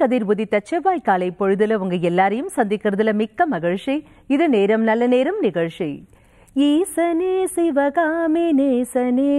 கதிர் உதித்த செவ்வாய் காலை பொழுதுல உங்க எல்லாரையும் சந்திக்கிறதுல மிக்க மகிழ்ச்சி இது நேரம் நல்ல நேரம் நிகழ்ச்சி ஈசனே சிவகாமி நேசனே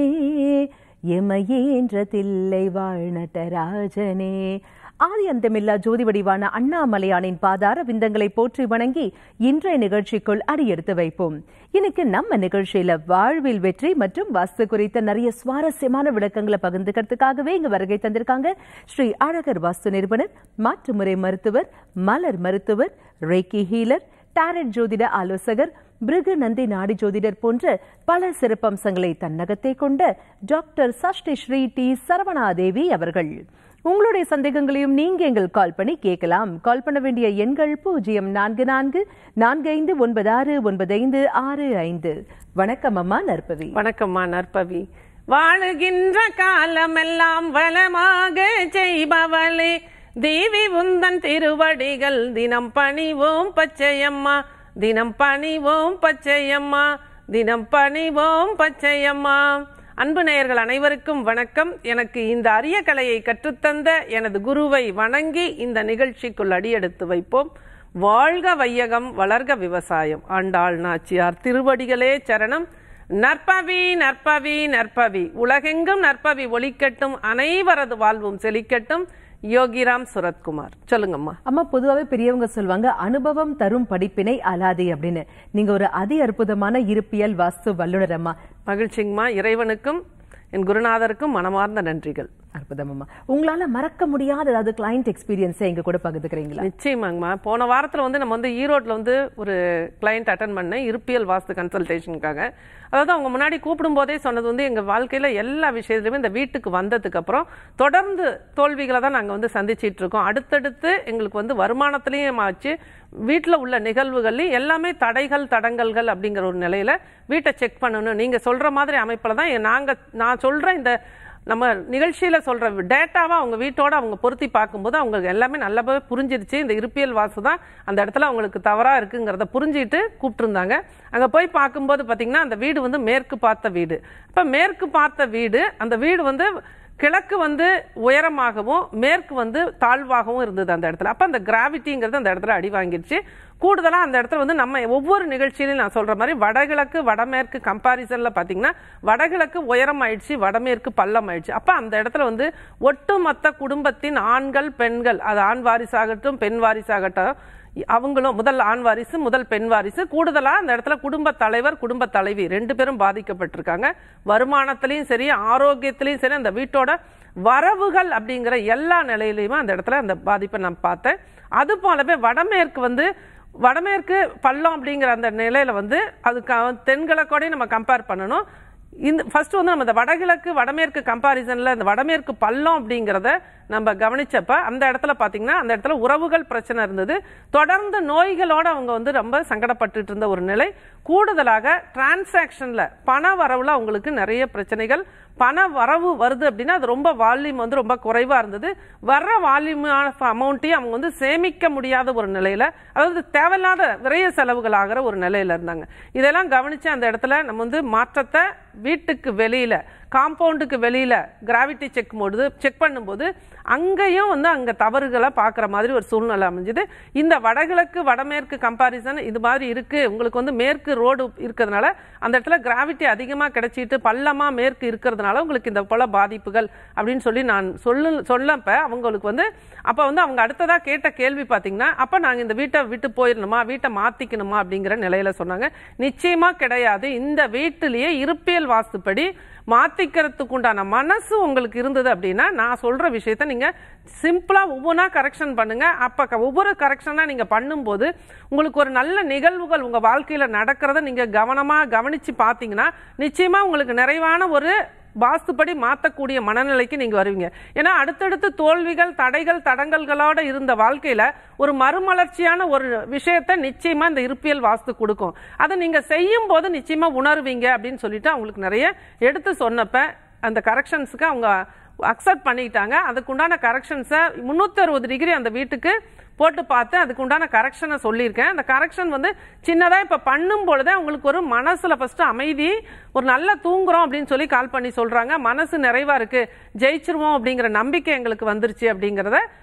எமையேன்ற தில்லை வாழ் நடராஜனே ஆதி அந்தமில்லா ஜோதி வடிவான அண்ணாமலையானின் பாதார விந்தங்களை போற்றி வணங்கி இன்றைய நிகழ்ச்சிக்குள் அடியெடுத்து வைப்போம் இன்னைக்கு நம்ம நிகழ்ச்சியில வாழ்வில் வெற்றி மற்றும் வாஸ்து குறித்த நிறைய சுவாரஸ்யமான விளக்கங்களை பகிர்ந்துக்கிறதுக்காகவே இங்க வருகை தந்திருக்காங்க ஸ்ரீ அழகர் வாஸ்து நிறுவனர் மாற்றுமுறை மருத்துவர் மலர் மருத்துவர் ரேக்கி ஹீலர் டாரட் ஜோதிட ஆலோசகர் பிருகு நந்தி நாடி ஜோதிடர் போன்ற பல சிறப்பம்சங்களை தன்னகத்தை கொண்ட டாக்டர் சஷ்டி ஸ்ரீ டி சரவணாதேவி அவர்கள் உங்களுடைய சந்தேகங்களையும் நீங்க எங்கள் கால் பண்ணி கேட்கலாம் கால் பண்ண வேண்டிய எண்கள் பூஜ்ஜியம் நான்கு நான்கு நான்கு ஐந்து ஒன்பது ஆறு ஒன்பது ஐந்து ஆறு ஐந்து வணக்கம் அம்மா நற்பவி வணக்கம்மா நற்பவி வாழுகின்ற காலமெல்லாம் வளமாக செய்பவளே தேவி உந்தன் திருவடிகள் தினம் பணிவோம் பச்சையம்மா தினம் பணிவோம் பச்சையம்மா தினம் பணிவோம் பச்சையம்மா அன்பு நேயர்கள் அனைவருக்கும் வணக்கம் எனக்கு இந்த அரிய கலையை கற்றுத்தந்த எனது குருவை வணங்கி இந்த நிகழ்ச்சிக்குள் அடியெடுத்து வைப்போம் வாழ்க வையகம் வளர்க விவசாயம் ஆண்டாள் நாச்சியார் திருவடிகளே சரணம் நற்பவி நற்பவி நற்பவி உலகெங்கும் நற்பவி ஒலிக்கட்டும் அனைவரது வாழ்வும் செழிக்கட்டும் யோகிராம் சுரத்குமார் சொல்லுங்கம்மா அம்மா பொதுவாகவே பெரியவங்க சொல்லுவாங்க அனுபவம் தரும் படிப்பினை அலாதி அப்படின்னு நீங்க ஒரு அதி அற்புதமான இருப்பியல் வாஸ்து வல்லுனர் அம்மா மகிழ்ச்சிங்கம்மா இறைவனுக்கும் என் குருநாதருக்கும் மனமார்ந்த நன்றிகள் அற்புதம் அம்மா உங்களால மறக்க முடியாத ஏதாவது கிளைண்ட் எக்ஸ்பீரியன்ஸை எங்க கூட பகிர்ந்துக்கிறீங்களா நிச்சயமாங்கம்மா போன வாரத்தில் வந்து நம்ம வந்து ஈரோட்டில் வந்து ஒரு கிளைண்ட் அட்டன் பண்ணேன் இருப்பியல் வாஸ்து கன்சல்டேஷனுக்காக அதாவது அவங்க முன்னாடி கூப்பிடும் போதே சொன்னது வந்து எங்கள் வாழ்க்கையில் எல்லா விஷயத்துலையுமே இந்த வீட்டுக்கு வந்ததுக்கு அப்புறம் தொடர்ந்து தோல்விகளை தான் நாங்கள் வந்து சந்திச்சிட்டு இருக்கோம் அடுத்தடுத்து எங்களுக்கு வந்து வருமானத்திலையும் ஆச்சு வீட்டில் உள்ள நிகழ்வுகள்லையும் எல்லாமே தடைகள் தடங்கல்கள் அப்படிங்கிற ஒரு நிலையில வீட்டை செக் பண்ணணும் நீங்கள் சொல்கிற மாதிரி அமைப்பில் தான் நாங்கள் நான் சொல்கிற இந்த நம்ம நிகழ்ச்சியில சொல்ற டேட்டாவை அவங்க வீட்டோட அவங்க பொருத்தி பார்க்கும்போது அவங்களுக்கு எல்லாமே நல்லாவே புரிஞ்சிருச்சு இந்த இருப்பியல் வாசு தான் அந்த இடத்துல அவங்களுக்கு தவறா இருக்குங்கிறத புரிஞ்சுட்டு கூப்பிட்டுருந்தாங்க அங்க போய் பார்க்கும்போது பாத்தீங்கன்னா அந்த வீடு வந்து மேற்கு பார்த்த வீடு இப்ப மேற்கு பார்த்த வீடு அந்த வீடு வந்து கிழக்கு வந்து உயரமாகவும் மேற்கு வந்து தாழ்வாகவும் இருந்தது அந்த இடத்துல அப்போ அந்த கிராவிட்டிங்கிறது அந்த இடத்துல அடி வாங்கிருச்சு கூடுதலாக அந்த இடத்துல வந்து நம்ம ஒவ்வொரு நிகழ்ச்சியிலும் நான் சொல்ற மாதிரி வடகிழக்கு வடமேற்கு கம்பாரிசனில் பார்த்தீங்கன்னா வடகிழக்கு உயரம் ஆயிடுச்சு வடமேற்கு பள்ளம் ஆயிடுச்சு அப்போ அந்த இடத்துல வந்து ஒட்டுமொத்த குடும்பத்தின் ஆண்கள் பெண்கள் அது ஆண் வாரிசாகட்டும் பெண் வாரிசாகட்டும் அவங்களும் முதல் ஆண் வாரிசு முதல் பெண் வாரிசு கூடுதலா அந்த இடத்துல குடும்ப தலைவர் குடும்ப தலைவி ரெண்டு பேரும் பாதிக்கப்பட்டிருக்காங்க வருமானத்திலையும் சரி ஆரோக்கியத்திலையும் சரி அந்த வீட்டோட வரவுகள் அப்படிங்கிற எல்லா நிலையிலையுமே அந்த இடத்துல அந்த பாதிப்பை நான் பார்த்தேன் அது போலவே வடமேற்கு வந்து வடமேற்கு பள்ளம் அப்படிங்கிற அந்த நிலையில வந்து அதுக்கு தென்கிழக்கோடையும் நம்ம கம்பேர் பண்ணணும் இந்த ஃபர்ஸ்ட் வந்து நம்ம இந்த வடகிழக்கு வடமேற்கு கம்பாரிசன்ல இந்த வடமேற்கு பள்ளம் அப்படிங்கிறத நம்ம கவனிச்சப்ப அந்த இடத்துல பாத்தீங்கன்னா அந்த இடத்துல உறவுகள் பிரச்சனை இருந்தது தொடர்ந்து நோய்களோட அவங்க வந்து ரொம்ப சங்கடப்பட்டுட்டு இருந்த ஒரு நிலை கூடுதலாக டிரான்சாக்ஷன்ல பண வரவுல அவங்களுக்கு நிறைய பிரச்சனைகள் பண வரவு வருது அப்படின்னா அது ரொம்ப வால்யூம் வந்து ரொம்ப குறைவா இருந்தது வர்ற வால்யூம் அமௌண்ட்டையும் அவங்க வந்து சேமிக்க முடியாத ஒரு நிலையில அதாவது தேவையில்லாத விரைய செலவுகள் ஆகிற ஒரு நிலையில இருந்தாங்க இதெல்லாம் கவனிச்சு அந்த இடத்துல நம்ம வந்து மாற்றத்தை வீட்டுக்கு வெளியில காம்பவுண்டுக்கு வெளியில கிராவிட்டி செக் போடுது செக் பண்ணும்போது அங்கேயும் வந்து அங்க தவறுகளை பார்க்குற மாதிரி ஒரு சூழ்நிலை அமைஞ்சுது இந்த வடகிழக்கு வடமேற்கு கம்பாரிசன் இது மாதிரி இருக்கு உங்களுக்கு வந்து மேற்கு ரோடு இருக்கிறதுனால அந்த இடத்துல கிராவிட்டி அதிகமாக கிடைச்சிட்டு பள்ளமா மேற்கு இருக்கிறதுனால உங்களுக்கு இந்த போல பாதிப்புகள் அப்படின்னு சொல்லி நான் சொல்லு சொல்லப்ப அவங்களுக்கு வந்து அப்போ வந்து அவங்க அடுத்ததா கேட்ட கேள்வி பார்த்தீங்கன்னா அப்போ நாங்கள் இந்த வீட்டை விட்டு போயிடணுமா வீட்டை மாத்திக்கணுமா அப்படிங்கிற நிலையில சொன்னாங்க நிச்சயமா கிடையாது இந்த வீட்டிலேயே இருப்பியல் வாஸ்துப்படி மாத்திக்கிறதுக்கு உண்டான மனசு உங்களுக்கு இருந்தது அப்படின்னா நான் சொல்ற விஷயத்த நீங்க சிம்பிளா ஒவ்வொன்றா கரெக்ஷன் பண்ணுங்க அப்ப க- ஒவ்வொரு கரெக்ஷனா நீங்க பண்ணும்போது உங்களுக்கு ஒரு நல்ல நிகழ்வுகள் உங்க வாழ்க்கையில நடக்கிறத நீங்க கவனமா கவனிச்சு பார்த்தீங்கன்னா நிச்சயமா உங்களுக்கு நிறைவான ஒரு வாஸ்துப்படி மாற்றக்கூடிய மனநிலைக்கு நீங்க வருவீங்க ஏன்னா அடுத்தடுத்து தோல்விகள் தடைகள் தடங்கல்களோட இருந்த வாழ்க்கையில ஒரு மறுமலர்ச்சியான ஒரு விஷயத்தை நிச்சயமா இந்த இருப்பியல் வாஸ்து கொடுக்கும் அதை நீங்க செய்யும் போது நிச்சயமா உணர்வீங்க அப்படின்னு சொல்லிட்டு அவங்களுக்கு நிறைய எடுத்து சொன்னப்ப அந்த கரெக்ஷன்ஸுக்கு அவங்க அக்செப்ட் பண்ணிக்கிட்டாங்க அதுக்குண்டான கரெக்ஷன்ஸை முந்நூற்றி அறுபது டிகிரி அந்த வீட்டுக்கு போட்டு பார்த்து அதுக்கு உண்டான கரெக்ஷனை சொல்லியிருக்கேன் அந்த கரெக்ஷன் வந்து சின்னதாக இப்போ பண்ணும் பொழுதே உங்களுக்கு ஒரு மனசில் ஃபஸ்ட்டு அமைதி ஒரு நல்ல தூங்குறோம் அப்படின்னு சொல்லி கால் பண்ணி சொல்கிறாங்க மனசு நிறைவாக இருக்குது ஜெயிச்சிருவோம் அப்படிங்கிற நம்பிக்கை எங்களுக்கு வந்துருச்சு அப்படிங்கிறத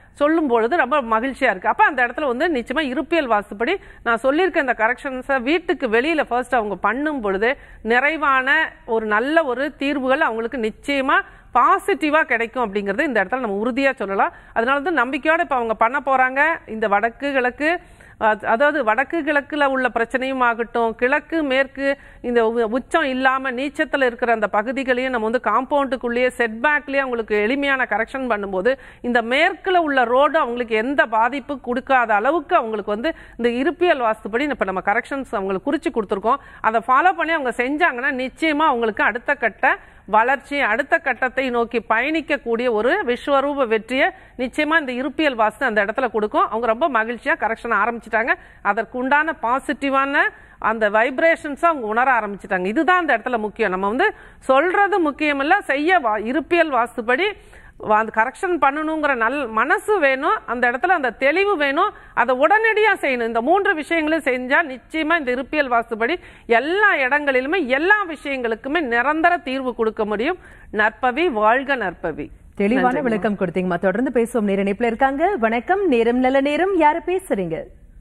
சொல்லும் பொழுது ரொம்ப மகிழ்ச்சியா இருக்கு அப்ப அந்த இடத்துல வந்து நிச்சயமா இருப்பியல் வாஸ்துப்படி நான் சொல்லியிருக்க இந்த கரெக்ஷன்ஸை வீட்டுக்கு வெளியில ஃபர்ஸ்ட் அவங்க பண்ணும் பொழுது நிறைவான ஒரு நல்ல ஒரு தீர்வுகள் அவங்களுக்கு நிச்சயமா பாசிட்டிவா கிடைக்கும் அப்படிங்கறது இந்த இடத்துல நம்ம உறுதியா சொல்லலாம் அதனால வந்து நம்பிக்கையோட இப்ப அவங்க பண்ண போறாங்க இந்த வடக்கு கிழக்கு அ- அதாவது வடக்கு கிழக்குல உள்ள பிரச்சனையும் ஆகட்டும் கிழக்கு மேற்கு இந்த உ- உச்சம் இல்லாம நீச்சத்துல இருக்கிற அந்த பகுதிகளையும் நம்ம வந்து காம்பவுண்டுக்குள்ளேயே செட்பேக்லயே அவங்களுக்கு எளிமையான கரெக்ஷன் பண்ணும்போது இந்த மேற்குல உள்ள ரோடு அவங்களுக்கு எந்த பாதிப்பு கொடுக்காத அளவுக்கு அவங்களுக்கு வந்து இந்த இருப்பியல் வாஸ்துப்படி இப்ப நம்ம கரெக்ஷன்ஸ் அவங்களுக்கு குறிச்சு கொடுத்துருக்கோம் அதை ஃபாலோ பண்ணி அவங்க செஞ்சாங்கன்னா நிச்சயமா அவங்களுக்கு அடுத்த கட்ட வளர்ச்சி அடுத்த கட்டத்தை நோக்கி பயணிக்கக்கூடிய ஒரு விஸ்வரூப வெற்றியை நிச்சயமா இந்த இருப்பியல் வாஸ்து அந்த இடத்துல கொடுக்கும் அவங்க ரொம்ப மகிழ்ச்சியா கரெக்ஷன் ஆரம்பிச்சிட்டாங்க அதற்கு உண்டான பாசிட்டிவான அந்த வைப்ரேஷன்ஸ் அவங்க உணர ஆரம்பிச்சிட்டாங்க இதுதான் அந்த இடத்துல முக்கியம் நம்ம வந்து சொல்றது முக்கியம் இல்ல செய்ய வா- இருப்பியல் வாஸ்துபடி வா- அந்த கரெக்ஷன் பண்ணணுங்கிற நல் மனசு வேணும் அந்த இடத்துல அந்த தெளிவு வேணும் அதை உடனடியா செய்யணும் இந்த மூன்று விஷயங்களும் செஞ்சா நிச்சயமா இந்த இருப்பியல் வாஸ்துபடி எல்லா இடங்களிலுமே எல்லா விஷயங்களுக்குமே நிரந்தர தீர்வு கொடுக்க முடியும் நற்பவி வாழ்க நற்பவி தெளிவான விளக்கம் கொடுத்தீங்கம்மா தொடர்ந்து பேசுவோம் நேர இணைப்புல இருக்காங்க வணக்கம் நேரம் நல்ல நேரம் யாரு பேசுறீங்க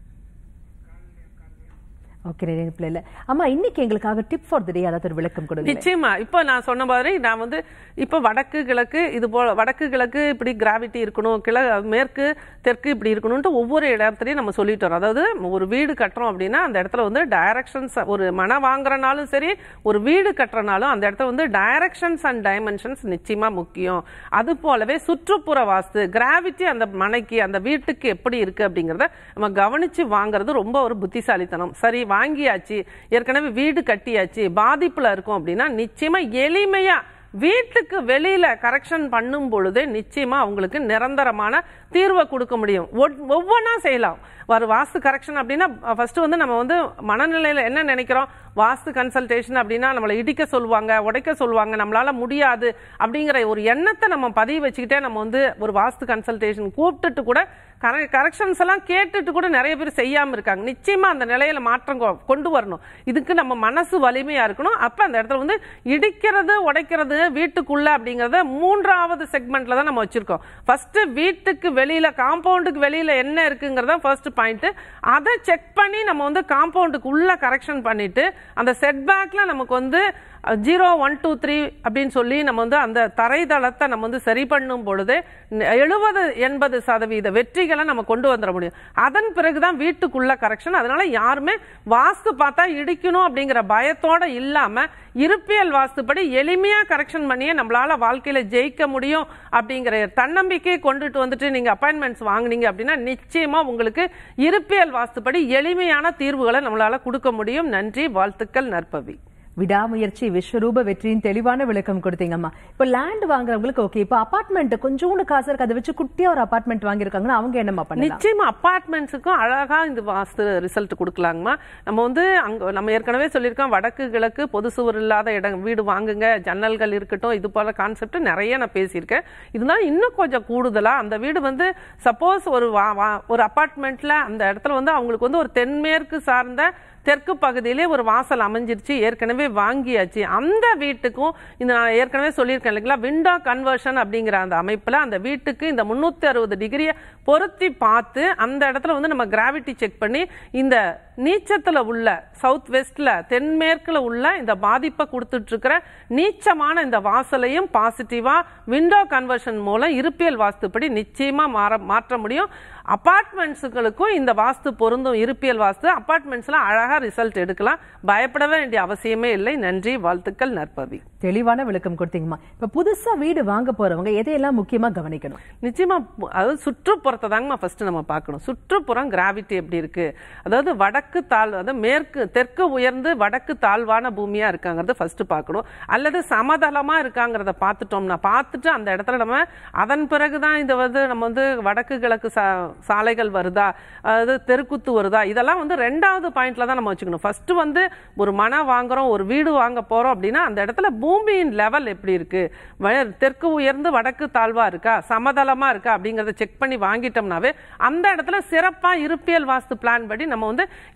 ஓகே நேர இணைப்புல இல்ல அம்மா இன்னைக்கு எங்களுக்காக டிப் ஃபார் தி டே அதாவது ஒரு விளக்கம் கொடுங்க நிச்சயமா இப்போ நான் சொன்ன மாதிரி நான் வந்து இப்போ வடக்கு கிழக்கு இது போல வடக்கு கிழக்கு இப்படி கிராவிட்டி இருக்கணும் கிழ மேற்கு தெற்கு இப்படி இருக்கணும்ட்டு ஒவ்வொரு இடத்துலையும் நம்ம சொல்லிட்டு வரோம் அதாவது ஒரு வீடு கட்டுறோம் அப்படின்னா அந்த இடத்துல வந்து டைரக்ஷன்ஸ் ஒரு மனை வாங்குறனாலும் சரி ஒரு வீடு கட்டுறனாலும் அந்த இடத்துல வந்து டைரக்ஷன்ஸ் அண்ட் டைமென்ஷன்ஸ் நிச்சயமா முக்கியம் அது போலவே சுற்றுப்புற வாஸ்து கிராவிட்டி அந்த மனைக்கு அந்த வீட்டுக்கு எப்படி இருக்கு அப்படிங்கறத நம்ம கவனிச்சு வாங்குறது ரொம்ப ஒரு புத்திசாலித்தனம் சரி வாங்கியாச்சு ஏற்கனவே வீடு கட்டியாச்சு பாதிப்புல இருக்கும் அப்படின்னா நிச்சயமா எளிமையா வீட்டுக்கு வெளியில கரெக்ஷன் பண்ணும் பொழுது நிச்சயமா அவங்களுக்கு நிரந்தரமான தீர்வை கொடுக்க முடியும் ஒட்- ஒவ்வொன்றா செய்யலாம் ஒரு வாஸ்து கரெக்ஷன் அப்படின்னா ஃபர்ஸ்ட் வந்து நம்ம வந்து மனநிலையில என்ன நினைக்கிறோம் வாஸ்து கன்சல்டேஷன் அப்படின்னா நம்மளை இடிக்க சொல்லுவாங்க உடைக்க சொல்லுவாங்க நம்மளால முடியாது அப்படிங்கிற ஒரு எண்ணத்தை நம்ம பதிவு வச்சுக்கிட்டே நம்ம வந்து ஒரு வாஸ்து கன்சல்டேஷன் கூப்பிட்டுட்டு கூட கரெக்ஷன்ஸ் எல்லாம் கேட்டுட்டு கூட நிறைய பேர் செய்யாம இருக்காங்க நிச்சயமா அந்த நிலையில மாற்றம் கொ- கொண்டு வரணும் இதுக்கு நம்ம மனசு வலிமையா இருக்கணும் அப்ப அந்த இடத்துல வந்து இடிக்கிறது உடைக்கிறது வீட்டுக்குள்ள அப்படிங்கறத மூன்றாவது செக்மெண்ட்ல தான் நம்ம வச்சிருக்கோம் ஃபர்ஸ்ட் வீட்டுக்கு வெளியில காம்பவுண்டுக்கு வெளியில என்ன இருக்குங்கிறத ஃபர்ஸ்ட் பாயிண்ட் அதை செக் பண்ணி நம்ம வந்து காம்பவுண்டுக்கு உள்ள கரெக்ஷன் பண்ணிட்டு அந்த செட்பேக்ல நமக்கு வந்து ஜீரோ ஒன் டூ த்ரீ அப்படின்னு சொல்லி நம்ம வந்து அந்த தரைதளத்தை நம்ம வந்து சரி பண்ணும் பொழுது எழுபது எண்பது சதவீத வெற்றிகளை நம்ம கொண்டு வந்துட முடியும் அதன் பிறகுதான் வீட்டுக்குள்ள கரெக்ஷன் அதனால யாருமே வாஸ்து பார்த்தா இடிக்கணும் அப்படிங்கிற பயத்தோட இல்லாம இருப்பியல் வாஸ்துப்படி எளிமையா கரெக்ஷன் பண்ணியே நம்மளால வாழ்க்கையில ஜெயிக்க முடியும் அப்படிங்கிற தன்னம்பிக்கையை கொண்டுட்டு வந்துட்டு நீங்க அப்பாயின்மெண்ட்ஸ் வாங்குனீங்க அப்படின்னா நிச்சயமா உங்களுக்கு இருப்பியல் வாஸ்துப்படி எளிமையான தீர்வுகளை நம்மளால கொடுக்க முடியும் நன்றி வாழ்த்துக்கள் நற்பவி விடாமுயற்சி விஸ்வரூப வெற்றியின் தெளிவான விளக்கம் கொடுத்தீங்கம்மா இப்போ லேண்ட் வாங்குறவங்களுக்கு ஓகே இப்போ அபார்ட்மெண்ட் கொஞ்சோண்டு காசு இருக்கு அதை வச்சு குட்டியா ஒரு அபார்ட்மெண்ட் வாங்கியிருக்காங்கன்னா அவங்க என்னம்மா பண்ணலாம் நிச்சயமா அப்பார்ட்மெண்ட்ஸுக்கும் அழகா இந்த வாஸ்து ரிசல்ட் கொடுக்கலாங்கம்மா நம்ம வந்து அங்க நம்ம ஏற்கனவே சொல்லியிருக்கோம் வடக்கு கிழக்கு பொது சுவர் இல்லாத இடம் வீடு வாங்குங்க ஜன்னல்கள் இருக்கட்டும் இது போல கான்செப்ட் நிறைய நான் பேசியிருக்கேன் இருந்தாலும் இன்னும் கொஞ்சம் கூடுதலா அந்த வீடு வந்து சப்போஸ் ஒரு வா- வா- ஒரு அப்பார்ட்மெண்ட்ல அந்த இடத்துல வந்து அவங்களுக்கு வந்து ஒரு தென்மேற்கு சார்ந்த தெற்கு பகுதியிலே ஒரு வாசல் அமைஞ்சிருச்சு ஏற்கனவே வாங்கியாச்சு அந்த வீட்டுக்கும் இந்த நான் ஏற்கனவே சொல்லியிருக்கேன் இல்லைங்களா விண்டோ கன்வர்ஷன் அப்படிங்கிற அந்த அமைப்புல அந்த வீட்டுக்கு இந்த முன்னூத்தி அறுபது டிகிரியை பொருத்தி பார்த்து அந்த இடத்துல வந்து நம்ம கிராவிட்டி செக் பண்ணி இந்த நீச்சத்துல உள்ள சவுத் வெஸ்ட்ல தென்மேற்குல உள்ள இந்த பாதிப்பை கொடுத்துட்டு இருக்கிற நீச்சமான இந்த வாசலையும் பாசிட்டிவா விண்டோ கன்வர்ஷன் மூலம் இருப்பியல் வாஸ்துப்படி நிச்சயமா மாற மாற்ற முடியும் அபார்ட்மெண்ட்ஸுகளுக்கும் இந்த வாஸ்து பொருந்தும் இருப்பியல் வாஸ்து அபார்ட்மெண்ட்ஸ்ல அழகா ரிசல்ட் எடுக்கலாம் பயப்பட வேண்டிய அவசியமே இல்லை நன்றி வாழ்த்துக்கள் நற்பவி தெளிவான விளக்கம் கொடுத்தீங்கம்மா இப்ப புதுசா வீடு வாங்க போறவங்க எதையெல்லாம் முக்கியமா கவனிக்கணும் நிச்சயமா பு- அதாவது சுற்றுப்புறத்தை தாங்கம்மா ஃபர்ஸ்ட் நம்ம பார்க்கணும் சுற்றுப்புறம் கிராவிட்டி எப்படி இருக்கு அதாவது வடக்கு தாழ் அதாவது மேற்கு தெற்கு உயர்ந்து வடக்கு தாழ்வான பூமியா இருக்காங்கிறத ஃபர்ஸ்ட் பார்க்கணும் அல்லது சமதளமா இருக்காங்கிறத பார்த்துட்டோம்னா பார்த்துட்டு அந்த இடத்துல நம்ம அதன் பிறகுதான் இந்த வந்து நம்ம வந்து வடக்கு கிழக்கு சா- சாலைகள் வருதா அதாவது தெருக்குத்து வருதா இதெல்லாம் வந்து ரெண்டாவது பாயிண்ட்ல தான் நம்ம வச்சுக்கணும் ஃபர்ஸ்ட் வந்து ஒரு மனை வாங்குறோம் ஒரு வீடு வாங்க போறோம் அப்படின்னா அந்த இடத்துல பூமியின் லெவல் எப்படி இருக்கு வ- தெற்கு உயர்ந்து வடக்கு தாழ்வா இருக்கா சமதளமா இருக்கா அப்படிங்கறத செக் பண்ணி வாங்கிட்டோம்னாவே அந்த இடத்துல சிறப்பா இருப்பியல் வாஸ்து பிளான் படி நம்ம வந்து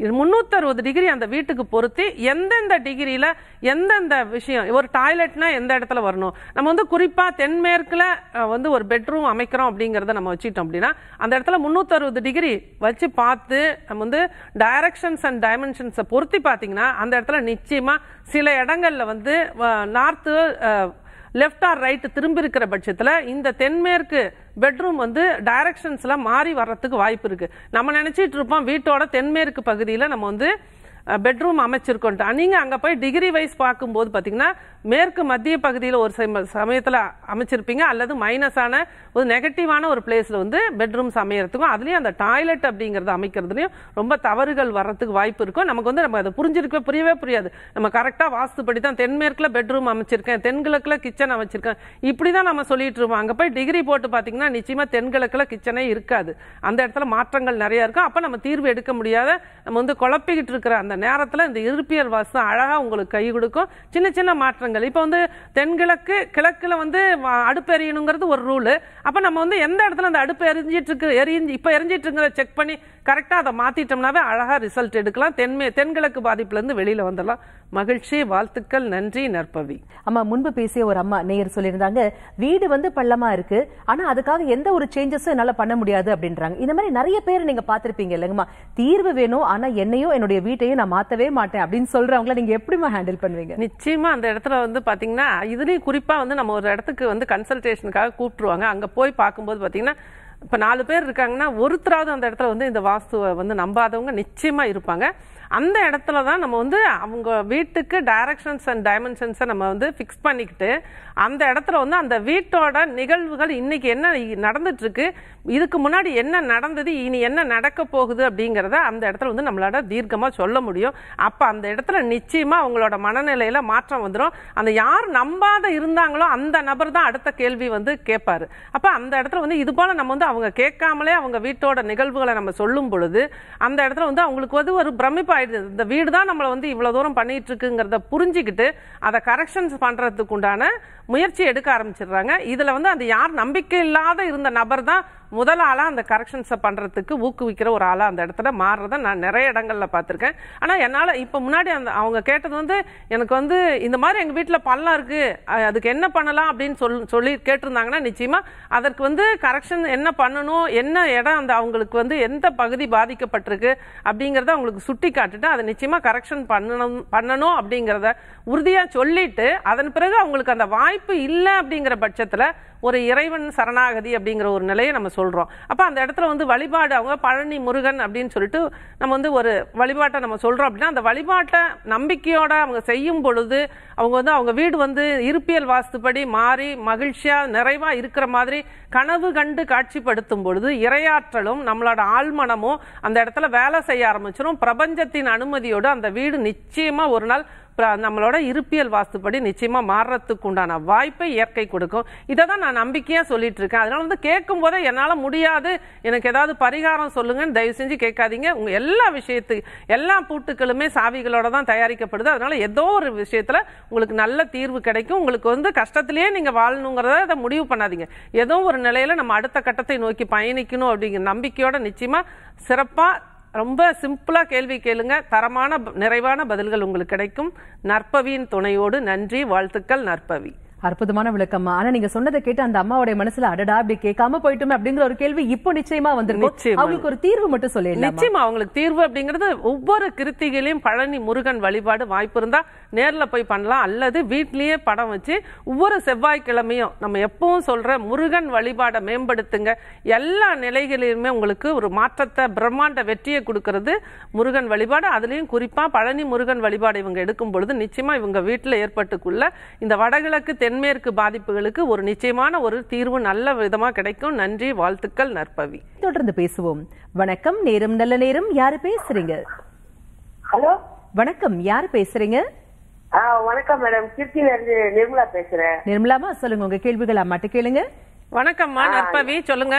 முந்நூற்றறுபது டிகிரி அந்த வீட்டுக்கு பொருத்தி எந்தெந்த டிகிரியில் எந்தெந்த விஷயம் ஒரு டாய்லெட்னா எந்த இடத்துல வரணும் நம்ம வந்து குறிப்பாக தென்மேற்கில் அஹ், வந்து ஒரு பெட்ரூம் அமைக்கிறோம் அப்படிங்கிறத நம்ம வச்சுட்டோம் அப்படின்னா அந்த இடத்துல முந்நூற்றறுபது டிகிரி வச்சு பார்த்து நம்ம வந்து டைரக்ஷன்ஸ் அண்ட் டைமென்ஷன்ஸை பொருத்தி பார்த்தீங்கன்னா அந்த இடத்துல நிச்சயமாக சில இடங்கள்ல வந்து நார்த்து லெஃப்ட் ஆர் ரைட் திரும்பி இருக்கிற பட்சத்தில் இந்த தென்மேற்கு பெட்ரூம் வந்து டைரக்ஷன்ஸ்ல மாறி வர்றதுக்கு வாய்ப்பு இருக்கு நம்ம நினைச்சிட்டு இருப்போம் வீட்டோட தென்மேற்கு பகுதியில் நம்ம வந்து பெட்ரூம் அமைச்சிருக்கோன்ட்டு நீங்க அங்க போய் டிகிரி வைஸ் பார்க்கும்போது பாத்தீங்கன்னா மேற்கு மத்திய பகுதியில் ஒரு சம- சமயத்துல அமைச்சிருப்பீங்க அல்லது மைனஸான ஒரு நெகட்டிவான ஒரு பிளேஸ்ல வந்து பெட்ரூம்ஸ் அமையறதுக்கும் அதுலயும் அந்த டாய்லெட் அப்படிங்கறது அமைக்கிறதுலயும் ரொம்ப தவறுகள் வர்றதுக்கு வாய்ப்பு இருக்கும் நமக்கு வந்து நம்ம அதை புரிஞ்சிருக்கவே புரியவே புரியாது நம்ம கரெக்டா வாஸ்துப்படி தான் தென்மேற்குல பெட்ரூம் அமைச்சிருக்கேன் தென்கிழக்குல கிச்சன் அமைச்சிருக்கேன் இப்படிதான் நம்ம சொல்லிட்டு இருப்போம் அங்க போய் டிகிரி போட்டு பாத்தீங்கன்னா நிச்சயமா தென்கிழக்குல கிச்சனே இருக்காது அந்த இடத்துல மாற்றங்கள் நிறைய இருக்கும் அப்ப நம்ம தீர்வு எடுக்க முடியாத நம்ம வந்து குழப்பிக்கிட்டு இருக்கிற அந்த நேரத்துல இந்த இருப்பியல் வாஸ்து அழகா உங்களுக்கு கை கொடுக்கும் சின்ன சின்ன மாற்றங்கள் இப்ப வந்து தென்கிழக்கு கிழக்குல வந்து வ- அடுப்பு எரியணுங்கிறது ஒரு ரூலு அப்ப நம்ம வந்து எந்த இடத்துல அந்த அடுப்பு எரிஞ்சிட்டு இருக்கு எரிஞ்சு இப்ப எரிஞ்சிட்டு இருக்கிறத செக் பண்ணி கரெக்டா அதை மாத்திட்டோம்னாவே அழகா ரிசல்ட் எடுக்கலாம் தென்மே தென்கிழக்கு பாதிப்புல இருந்து வெளியில வந்துடலாம் மகிழ்ச்சி வாழ்த்துக்கள் நன்றி நற்பவி அம்மா முன்பு பேசிய ஒரு அம்மா நேயர் சொல்லியிருந்தாங்க வீடு வந்து பள்ளமா இருக்கு ஆனா அதுக்காக எந்த ஒரு சேஞ்சஸும் என்னால பண்ண முடியாது அப்படின்றாங்க இந்த மாதிரி நிறைய பேர் நீங்க பாத்திருப்பீங்க இல்லைங்கம்மா தீர்வு வேணும் ஆனா என்னையும் என்னுடைய வீட்டையும் நான் மாத்தவே மாட்டேன் அப்படின்னு சொல்றவங்கள நீங்க எப்படிமா ஹேண்டில் பண்ணுவீங்க நிச்சயமா அந்த இடத்துல வந்து பாத்தீங்கன்னா இதுலயும் குறிப்பா வந்து நம்ம ஒரு இடத்துக்கு வந்து கன்சல்டேஷனுக்காக கூப்பிட்டுருவாங்க அங்க போய் பார்க்கும்போது பாத்தீங்கன்னா இப்ப நாலு பேர் இருக்காங்கன்னா ஒருத்தராவது அந்த இடத்துல வந்து இந்த வாஸ்துவை வந்து நம்பாதவங்க நிச்சயமா இருப்பாங்க அந்த இடத்துல தான் நம்ம வந்து அவங்க வீட்டுக்கு டைரக்ஷன்ஸ் அண்ட் டைமென்ஷன்ஸை நம்ம வந்து ஃபிக்ஸ் பண்ணிக்கிட்டு அந்த இடத்துல வந்து அந்த வீட்டோட நிகழ்வுகள் இன்னைக்கு என்ன நடந்துட்டு இருக்கு இதுக்கு முன்னாடி என்ன நடந்தது இனி என்ன நடக்க போகுது அப்படிங்கிறத அந்த இடத்துல வந்து நம்மளால தீர்க்கமா சொல்ல முடியும் அப்ப அந்த இடத்துல நிச்சயமா அவங்களோட மனநிலையில மாற்றம் வந்துடும் அந்த யார் நம்பாத இருந்தாங்களோ அந்த நபர் தான் அடுத்த கேள்வி வந்து கேட்பாரு அப்ப அந்த இடத்துல வந்து இது போல நம்ம வந்து அவங்க கேட்காமலே அவங்க வீட்டோட நிகழ்வுகளை நம்ம சொல்லும் பொழுது அந்த இடத்துல வந்து அவங்களுக்கு வந்து ஒரு பிரமிப்பு ஆயிடுது இந்த வீடு தான் நம்மளை வந்து இவ்வளவு தூரம் பண்ணிட்டு இருக்குங்கிறத புரிஞ்சுக்கிட்டு அதை கரெக்ஷன்ஸ் பண்றதுக்கு உண்டான முயற்சி எடுக்க ஆரம்பிச்சிடுறாங்க இதுல வந்து அந்த யார் நம்பிக்கை இல்லாத இருந்த நபர் தான் முதல் ஆளா அந்த கரெக்ஷன்ஸை பண்றதுக்கு ஊக்குவிக்கிற ஒரு ஆளா அந்த இடத்துல மாறுறத நான் நிறைய இடங்கள்ல பார்த்திருக்கேன் ஆனா என்னால இப்ப முன்னாடி அந்த அவங்க கேட்டது வந்து எனக்கு வந்து இந்த மாதிரி எங்க வீட்டுல பள்ளம் இருக்கு அஹ் அதுக்கு என்ன பண்ணலாம் அப்படின்னு சொல் சொல்லி கேட்டிருந்தாங்கன்னா நிச்சயமா அதற்கு வந்து கரெக்ஷன் என்ன பண்ணணும் என்ன இடம் அந்த அவங்களுக்கு வந்து எந்த பகுதி பாதிக்கப்பட்டிருக்கு அப்படிங்கறத அவங்களுக்கு சுட்டி காட்டுட்டு அதை நிச்சயமா கரெக்ஷன் பண்ணணும் பண்ணணும் அப்படிங்கறத உறுதியா சொல்லிட்டு அதன் பிறகு அவங்களுக்கு அந்த வாய்ப்பு இல்லை அப்படிங்கிற பட்சத்துல ஒரு இறைவன் சரணாகதி அப்படிங்கிற ஒரு நிலையை நம்ம சொல்றோம் அப்ப அந்த இடத்துல வந்து வழிபாடு அவங்க பழனி முருகன் அப்படின்னு சொல்லிட்டு நம்ம வந்து ஒரு வழிபாட்டை நம்ம சொல்றோம் அப்படின்னா அந்த வழிபாட்டை நம்பிக்கையோட அவங்க செய்யும் பொழுது அவங்க வந்து அவங்க வீடு வந்து இருப்பியல் வாஸ்துப்படி மாறி மகிழ்ச்சியா நிறைவா இருக்கிற மாதிரி கனவு கண்டு காட்சிப்படுத்தும் பொழுது இரையாற்றலும் நம்மளோட ஆழ்மனமும் அந்த இடத்துல வேலை செய்ய ஆரம்பிச்சிடும் பிரபஞ்சத்தின் அனுமதியோடு அந்த வீடு நிச்சயமா ஒரு நாள் பிர- நம்மளோட இருப்பியல் வாஸ்துப்படி நிச்சயமா மாறுறதுக்கு உண்டான வாய்ப்பை இயற்கை கொடுக்கும் இதை தான் நான் நம்பிக்கையா சொல்லிட்டு இருக்கேன் அதனால வந்து கேட்கும் போதே என்னால முடியாது எனக்கு ஏதாவது பரிகாரம் சொல்லுங்கன்னு தயவு செஞ்சு கேட்காதீங்க உங்க எல்லா விஷயத்து எல்லா பூட்டுக்களுமே சாவிகளோட தான் தயாரிக்கப்படுது அதனால ஏதோ ஒரு விஷயத்துல உங்களுக்கு நல்ல தீர்வு கிடைக்கும் உங்களுக்கு வந்து கஷ்டத்திலேயே நீங்க வாழணுங்கிறத அதை முடிவு பண்ணாதீங்க ஏதோ ஒரு நிலையில நம்ம அடுத்த கட்டத்தை நோக்கி பயணிக்கணும் அப்படிங்கிற நம்பிக்கையோட நிச்சயமா சிறப்பா ரொம்ப சிம்பிளா கேள்வி கேளுங்க தரமான ப- நிறைவான பதில்கள் உங்களுக்கு கிடைக்கும் நற்பவியின் துணையோடு நன்றி வாழ்த்துக்கள் நற்பவி அற்புதமான விளக்கம்மா ஆனா நீங்க சொன்னதை கேட்டு அந்த அம்மாவுடைய மனசுல அடடா அப்படி கேட்காம போயிட்டோமே அப்படிங்கிற ஒரு கேள்வி இப்போ நிச்சயமா வந்திருக்கும் நிச்சயமா. அவங்களுக்கு ஒரு தீர்வு மட்டும் சொல்லிடலாம் நிச்சயமா அவங்களுக்கு தீர்வு அப்படிங்கிறது ஒவ்வொரு கிருத்திகையிலையும் பழனி முருகன் வழிபாடு வாய்ப்பு இருந்தா நேர்ல போய் பண்ணலாம் அல்லது வீட்லயே படம் வச்சு ஒவ்வொரு செவ்வாய்க்கிழமையும் நம்ம எப்பவும் சொல்ற முருகன் வழிபாடை மேம்படுத்துங்க எல்லா நிலைகளிலுமே உங்களுக்கு ஒரு மாற்றத்தை பிரம்மாண்ட வெற்றியை கொடுக்கிறது முருகன் வழிபாடு அதுலயும் குறிப்பா பழனி முருகன் வழிபாடு இவங்க எடுக்கும் பொழுது நிச்சயமா இவங்க வீட்டுல ஏற்பட்டுக்குள்ள இந்த வடகிழக்கு தென்மேற்கு பாதிப்புகளுக்கு ஒரு நிச்சயமான ஒரு தீர்வு நல்ல விதமா கிடைக்கும் நன்றி வாழ்த்துக்கள் நற்பவி தொடர்ந்து பேசுவோம் வணக்கம் நேரம் நல்ல நேரம் யாரு பேசுறீங்க ஹலோ வணக்கம் யாரு பேசுறீங்க ஆ வணக்கம் மேடம் திருச்சியில இருந்து நிர்மலா பேசுறேன் நிர்மலாமா சொல்லுங்க உங்க கேள்விகள் அம்மாட்ட கேளுங்க வணக்கம்மா நற்பவி சொல்லுங்க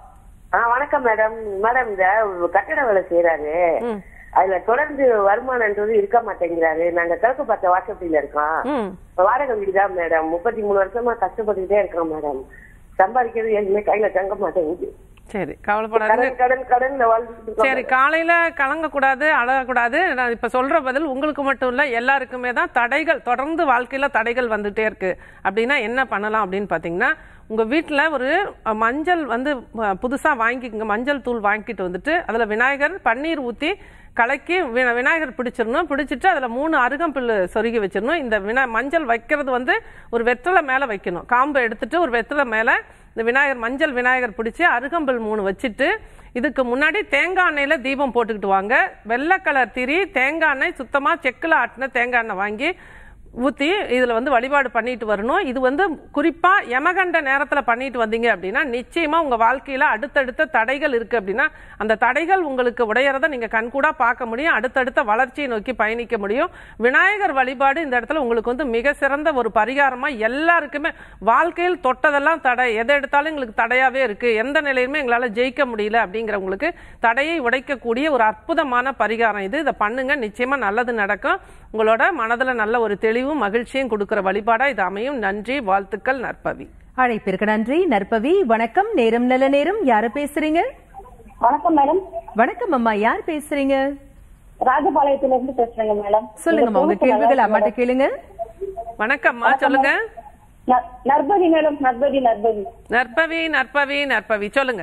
ஆ வணக்கம் மேடம் மேடம் இந்த கட்டட வேலை செய்யறாரு ம். அதுல தொடர்ந்து வருமானம்ன்றது இருக்க மாட்டேங்கிறாரு நாங்க கிழக்கு பார்த்த வாசப்படியில இருக்கோம் ம் வாடகை வீடு தான் மேடம் முப்பத்தி மூணு வருஷமா கஷ்டப்பட்டுக்கிட்டே இருக்கோம் மேடம் சம்பாதிக்கிறது எதுவுமே கையில தங்க மாட்டேங்குது சரி கவலைப்படாதீங்க கடன் கடன் கடன் வாழ்ந்துட்டு இருக்கோம் சரி காலையில கலங்கக்கூடாது அழகக்கூடாது நான் இப்ப சொல்ற பதில் உங்களுக்கு மட்டும் இல்ல எல்லாருக்குமே தான் தடைகள் தொடர்ந்து வாழ்க்கையில தடைகள் வந்துட்டே இருக்கு அப்படின்னா என்ன பண்ணலாம் அப்படின்னு பாத்தீங்கன்னா உங்க வீட்ல ஒரு அஹ், மஞ்சள் வந்து அஹ், புதுசா வாங்கிக்கோங்க மஞ்சள் தூள் வாங்கிட்டு வந்துட்டு அதுல விநாயகர் பன்னீர் ஊத்தி கலக்கி வி- விநாயகர் பிடிச்சிடணும் பிடிச்சிட்டு அதுல மூணு அருகம்பில் சொருகி வச்சிடணும் இந்த வினா மஞ்சள் வைக்கிறது வந்து ஒரு வெத்தலை மேல வைக்கணும் காம்பை எடுத்துட்டு ஒரு வெத்தலை மேல இந்த விநாயகர் மஞ்சள் விநாயகர் பிடிச்சி அருகம்புல் மூணு வச்சுட்டு இதுக்கு முன்னாடி தேங்காய் எண்ணெயில தீபம் போட்டுக்கிட்டு வாங்க வெள்ளை கலர் திரி தேங்காய் எண்ணெய் சுத்தமா செக்கில் ஆட்டின தேங்காய் எண்ணெய் வாங்கி ஊற்றி இதில் வந்து வழிபாடு பண்ணிட்டு வரணும் இது வந்து குறிப்பாக யமகண்ட நேரத்தில் பண்ணிட்டு வந்தீங்க அப்படின்னா நிச்சயமாக உங்கள் வாழ்க்கையில் அடுத்தடுத்த தடைகள் இருக்குது அப்படின்னா அந்த தடைகள் உங்களுக்கு உடையறதை நீங்கள் கண்கூடா பார்க்க முடியும் அடுத்தடுத்த வளர்ச்சியை நோக்கி பயணிக்க முடியும் விநாயகர் வழிபாடு இந்த இடத்துல உங்களுக்கு வந்து மிக சிறந்த ஒரு பரிகாரமாக எல்லாருக்குமே வாழ்க்கையில் தொட்டதெல்லாம் தடை எதை எடுத்தாலும் எங்களுக்கு தடையாகவே இருக்குது எந்த நிலையிலுமே எங்களால் ஜெயிக்க முடியல அப்படிங்கிறவங்களுக்கு தடையை உடைக்கக்கூடிய ஒரு அற்புதமான பரிகாரம் இது இதை பண்ணுங்க நிச்சயமாக நல்லது நடக்கும் உங்களோட மனதில் நல்ல ஒரு தெளிவும் மகிழ்ச்சியும் கொடுக்குற வழிபாடா இது அமையும் நன்றி வாழ்த்துக்கள் நற்பவி அழைப்பிற்கு நன்றி நற்பவி வணக்கம் நேரம் நல்ல நேரம் யாரு பேசுறீங்க வணக்கம் மேடம் வணக்கம் அம்மா யார் பேசுறீங்க ராஜபாளையத்துல இருந்து பேசுறேங்க மேடம் சொல்லுங்கம்மா உங்க கேள்விகள் அம்மாட்ட கேளுங்க வணக்கம்மா சொல்லுங்க ந- நர்பதி மேடம் நர்பதி நர்பதி நற்பவி நற்பவி நற்பவி சொல்லுங்க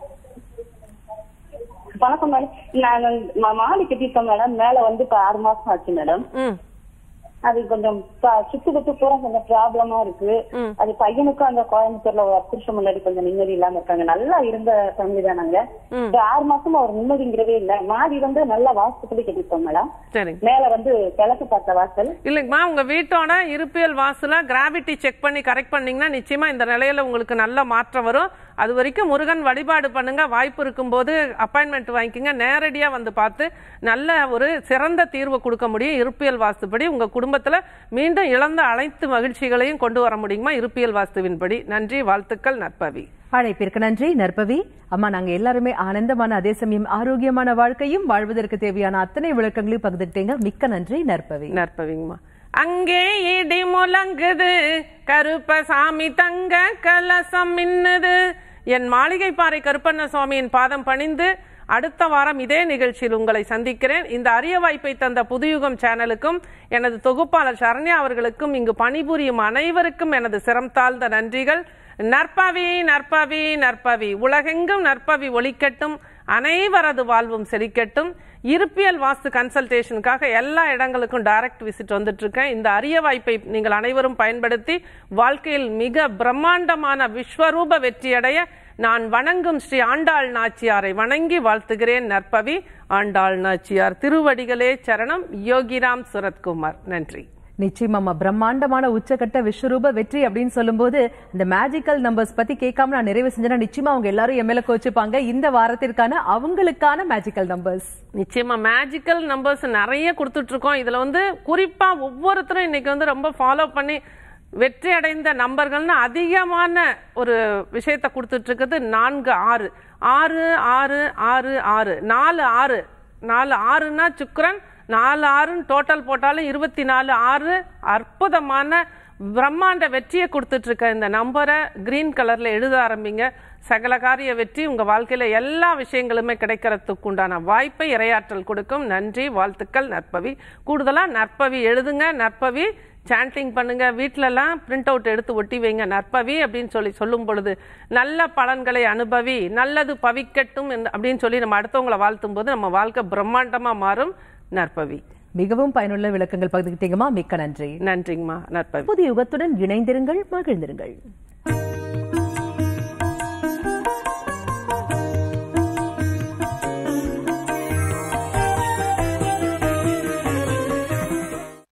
வணக்கம் மேடம் நான் மா- மாடி கட்டிருக்கேன் மேடம் மேல வந்து இப்ப ஆறு மாசம் ஆச்சு மேடம் ம் அது கொஞ்சம் ப- சுத்து குத்து பூரா கொஞ்சம் ப்ராப்ளமா இருக்கு ம். அது பையனுக்கும் அந்த கோயம்புத்தூர்ல ஒரு பத்து வருஷம் முன்னாடி கொஞ்சம் நிம்மதி இல்லாம இருக்காங்க நல்லா இருந்த ஃபேமிலி தான் நாங்க ம். இப்ப ஆறு மாசமா ஒரு நிம்மதிங்கிறதே இல்ல மாடி வந்து நல்லா வாஸ்துப்படி கட்டிருக்கோம் மேடம் சரிங்க மேல வந்து கிழக்கு பார்த்த வாசல் இல்லைங்கம்மா உங்க வீட்டோட இருப்பியல் வாசல கிராவிட்டி செக் பண்ணி கரெக்ட் பண்ணீங்கன்னா நிச்சயமா இந்த நிலையில உங்களுக்கு நல்ல மாற்றம் வரும் அது வரைக்கும் முருகன் வழிபாடு பண்ணுங்க வாய்ப்பு இருக்கும்போது அப்பாயின்மெண்ட் வாங்கிக்கோங்க நேரடியா வந்து பார்த்து நல்ல ஒரு சிறந்த தீர்வு கொடுக்க முடியும் இருப்பியல் வாஸ்துப்படி உங்க குடும்பத்துல மீண்டும் இழந்த அனைத்து மகிழ்ச்சிகளையும் கொண்டு வர முடியுமா இருப்பியல் வாஸ்துவின்படி நன்றி வாழ்த்துக்கள் நற்பவி அழைப்பிற்கு நன்றி நற்பவி அம்மா நாங்க எல்லாருமே ஆனந்தமான அதே சமயம் ஆரோக்கியமான வாழ்க்கையும் வாழ்வதற்கு தேவையான அத்தனை விளக்கங்களையும் பகிர்ந்துட்டீங்க மிக்க நன்றி நற்பவி நற்பவிங்கம்மா அங்கே இடி முழங்குது கருப்பசாமி தங்க கலசம் மின்னுது என் மாளிகை பாறை கருப்பண்ண சுவாமியின் பாதம் பணிந்து அடுத்த வாரம் இதே நிகழ்ச்சியில் உங்களை சந்திக்கிறேன் இந்த அரிய வாய்ப்பை தந்த புதுயுகம் சேனலுக்கும் எனது தொகுப்பாளர் சரண்யா அவர்களுக்கும் இங்கு பணிபுரியும் அனைவருக்கும் எனது சிரம் தாழ்ந்த நன்றிகள் நற்பவி நற்பவி நற்பவி உலகெங்கும் நற்பவி ஒளிக்கட்டும் அனைவரது வாழ்வும் செழிக்கட்டும் இருப்பியல் வாஸ்து கன்சல்டேஷனுக்காக எல்லா இடங்களுக்கும் டைரக்ட் விசிட் வந்துட்டு இருக்கேன் இந்த அரிய வாய்ப்பை நீங்கள் அனைவரும் பயன்படுத்தி வாழ்க்கையில் மிக பிரம்மாண்டமான விஸ்வரூப வெற்றியடைய நான் வணங்கும் ஸ்ரீ ஆண்டாள் நாச்சியாரை வணங்கி வாழ்த்துகிறேன் நற்பவி ஆண்டாள் நாச்சியார் திருவடிகளே சரணம் யோகிராம் சுரத்குமார் நன்றி நிச்சயமாமா பிரம்மாண்டமான உச்சக்கட்ட விஸ்வரூப வெற்றி அப்படின்னு சொல்லும்போது இந்த மேஜிக்கல் நம்பர்ஸ் பத்தி கேட்காம நான் நிறைவு செஞ்சேன்னா நிச்சயமா அவங்க எல்லாரும் என் மேல கோச்சுப்பாங்க இந்த வாரத்திற்கான அவங்களுக்கான மேஜிக்கல் நம்பர்ஸ் நிச்சயமா மேஜிக்கல் நம்பர்ஸ் நிறைய கொடுத்துட்டு இருக்கோம் இதுல வந்து குறிப்பா ஒவ்வொருத்தரும் இன்னைக்கு வந்து ரொம்ப ஃபாலோ பண்ணி வெற்றி அடைந்த நம்பர்கள்னு அதிகமான ஒரு விஷயத்த கொடுத்துட்டு இருக்குது நான்கு ஆறு ஆறு ஆறு ஆறு ஆறு நாலு ஆறு நாலு ஆறுனா சுக்கிரன் நாலு ஆறுன்னு டோட்டல் போட்டாலும் இருபத்தி நாலு ஆறு அற்புதமான பிரம்மாண்ட வெற்றியை கொடுத்துட்டு இருக்க இந்த நம்பரை கிரீன் கலர்ல எழுத ஆரம்பிங்க சகல காரிய வெற்றி உங்க வாழ்க்கையில எல்லா விஷயங்களுமே கிடைக்கிறதுக்கு உண்டான வாய்ப்பை இரையாற்றல் கொடுக்கும் நன்றி வாழ்த்துக்கள் நற்பவி கூடுதலா நற்பவி எழுதுங்க நற்பவி சாண்டிங் பண்ணுங்க வீட்டிலலாம் பிரிண்ட் அவுட் எடுத்து ஒட்டி வைங்க நற்பவி அப்படின்னு சொல்லி சொல்லும் பொழுது நல்ல பலன்களை அனுபவி நல்லது பவிக்கட்டும் என்று- அப்படின்னு சொல்லி நம்ம அடுத்தவங்களை வாழ்த்தும் போது நம்ம வாழ்க்கை பிரம்மாண்டமா மாறும் நற்பவி மிகவும் பயனுள்ள விளக்கங்கள் பகிர்ந்துக்கிட்டீங்கம்மா மிக்க நன்றி நன்றிங்கம்மா நற்பவி புதிய யுகத்துடன் இணைந்திருங்கள் மகிழ்ந்திருங்கள்